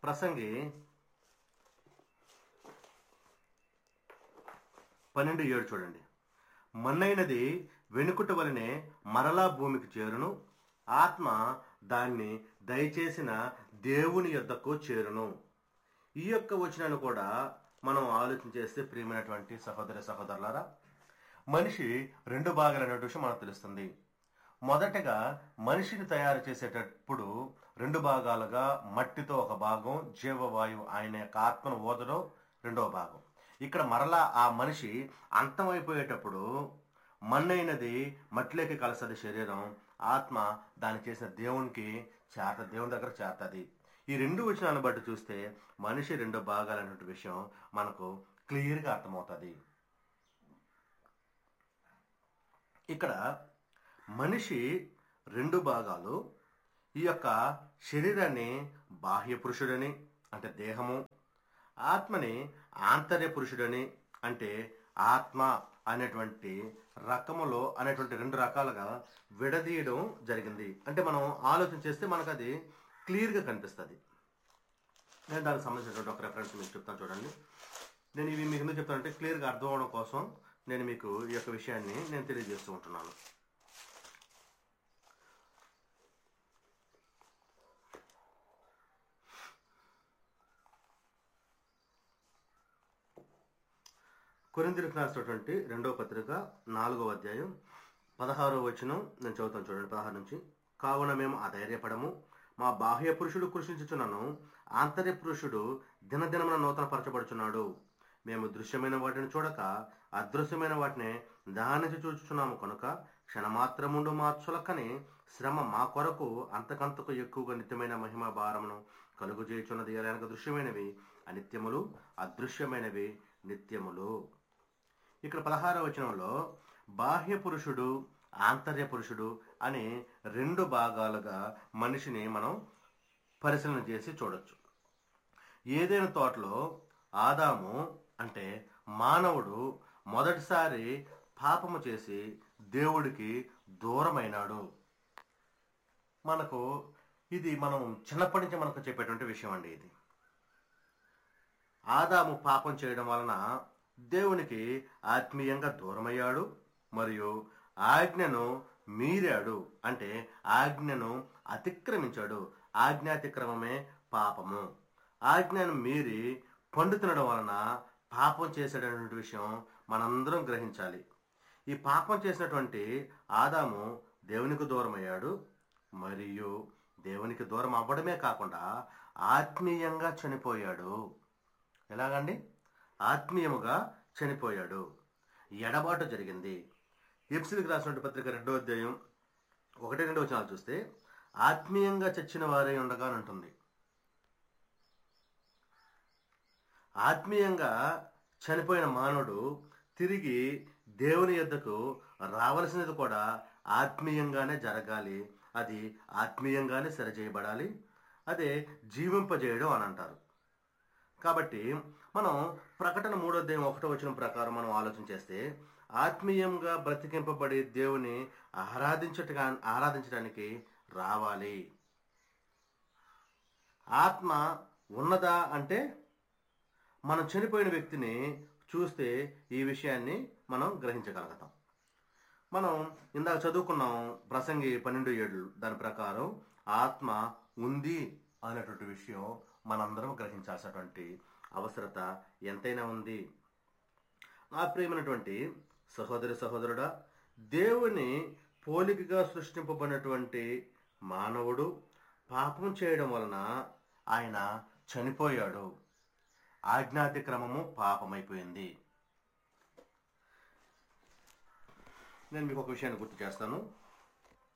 ప్రసంగి పన్నెండు ఏడు చూడండి మన్నైనది వెనుకుట వలనే మరలా భూమికి చేరును ఆత్మ దాన్ని దయచేసిన దేవుని యొద్దకు చేరును ఈ యొక్క వచనాన్ని కూడా మనం ఆలోచన చేస్తే ప్రియమైనటువంటి సహోదర సహోదరులారా మనిషి రెండు భాగాలనే విషయం మనకు తెలుస్తుంది మొదటగా మనిషిని తయారు చేసేటప్పుడు రెండు భాగాలుగా మట్టితో ఒక భాగం జీవవాయువు ఆయన యొక్క ఆత్మను ఓదడం రెండవ భాగం ఇక్కడ మరలా ఆ మనిషి అంతమైపోయేటప్పుడు మన్నైనది మట్టిలోకి కలసది శరీరం ఆత్మ దాన్ని చేసిన దేవునికి చేత దేవుని దగ్గర చేతది ఈ రెండు వచనాలను బట్టి చూస్తే మనిషి రెండు భాగాలనేటువంటి విషయం మనకు క్లియర్గా అర్థమవుతుంది ఇక్కడ మనిషి రెండు భాగాలు ఈ యొక్క శరీరాన్ని బాహ్య పురుషుడని అంటే దేహము ఆత్మని ఆంతర్య పురుషుడని అంటే ఆత్మ అనేటువంటి రకములో అనేటువంటి రెండు రకాలుగా విడదీయడం జరిగింది అంటే మనం ఆలోచన చేస్తే మనకు అది క్లియర్గా కనిపిస్తుంది నేను దానికి సంబంధించినటువంటి ఒక రెఫరెన్స్ మీకు చెప్తాను చూడండి నేను ఇవి మీకు ఎందుకు చెప్తానంటే క్లియర్గా అర్థం అవడం కోసం నేను మీకు ఈ యొక్క విషయాన్ని నేను తెలియజేస్తూ ఉంటున్నాను కొరిందిరికి రాసినటువంటి రెండవ పత్రిక నాలుగవ అధ్యాయం పదహారో వచనం నేను చదువుతాను చూడండి పదహారు నుంచి కావున మేము అధైర్యపడము మా బాహ్య పురుషుడు కృషించుచున్నాను ఆంతర్య పురుషుడు దినదినమున నూతన పరచబడుచున్నాడు మేము దృశ్యమైన వాటిని చూడక అదృశ్యమైన వాటిని దానించి చూచుచున్నాము కనుక క్షణమాత్రముండు మా చులకని శ్రమ మా కొరకు అంతకంతకు ఎక్కువగా నిత్యమైన మహిమ భారమును కలుగు చేయుచున్నది ఎలాగ దృశ్యమైనవి అనిత్యములు అదృశ్యమైనవి నిత్యములు ఇక్కడ పదహార వచనంలో బాహ్య పురుషుడు ఆంతర్య పురుషుడు అనే రెండు భాగాలుగా మనిషిని మనం పరిశీలన చేసి చూడొచ్చు ఏదైనా తోటలో ఆదాము అంటే మానవుడు మొదటిసారి పాపము చేసి దేవుడికి దూరమైనాడు మనకు ఇది మనం చిన్నప్పటి నుంచి మనకు చెప్పేటువంటి విషయం అండి ఇది ఆదాము పాపం చేయడం వలన దేవునికి ఆత్మీయంగా దూరమయ్యాడు మరియు ఆజ్ఞను మీరాడు అంటే ఆజ్ఞను అతిక్రమించాడు ఆజ్ఞాతిక్రమమే పాపము ఆజ్ఞను మీరి పండు తినడం వలన పాపం చేసేటటువంటి విషయం మనందరం గ్రహించాలి ఈ పాపం చేసినటువంటి ఆదాము దేవునికి దూరమయ్యాడు మరియు దేవునికి దూరం అవ్వడమే కాకుండా ఆత్మీయంగా చనిపోయాడు ఎలాగండి ఆత్మీయముగా చనిపోయాడు ఎడబాటు జరిగింది ఎప్సిల్కి రాసినటువంటి పత్రిక రెండో అధ్యాయం ఒకటి రెండు వచనాలు చూస్తే ఆత్మీయంగా చచ్చిన వారే ఉండగా అని ఉంటుంది ఆత్మీయంగా చనిపోయిన మానవుడు తిరిగి దేవుని యొద్దకు రావలసినది కూడా ఆత్మీయంగానే జరగాలి అది ఆత్మీయంగానే సరిచేయబడాలి అదే జీవింపజేయడం అని అంటారు కాబట్టి మనం ప్రకటన మూడో అధ్యాయం ఒకటో వచ్చిన ప్రకారం మనం ఆలోచన చేస్తే ఆత్మీయంగా బ్రతికింపబడి దేవుని ఆరాధించట ఆరాధించడానికి రావాలి ఆత్మ ఉన్నదా అంటే మనం చనిపోయిన వ్యక్తిని చూస్తే ఈ విషయాన్ని మనం గ్రహించగలుగుతాం మనం ఇందాక చదువుకున్నాం ప్రసంగి పన్నెండు ఏడు దాని ప్రకారం ఆత్మ ఉంది అనేటువంటి విషయం మనందరం గ్రహించాల్సినటువంటి అవసరత ఎంతైనా ఉంది నా ప్రియమైనటువంటి సహోదరి సహోదరుడా దేవుని పోలికగా సృష్టింపబడినటువంటి మానవుడు పాపం చేయడం వలన ఆయన చనిపోయాడు ఆజ్ఞాతిక్రమము పాపమైపోయింది నేను మీకు ఒక విషయాన్ని గుర్తు చేస్తాను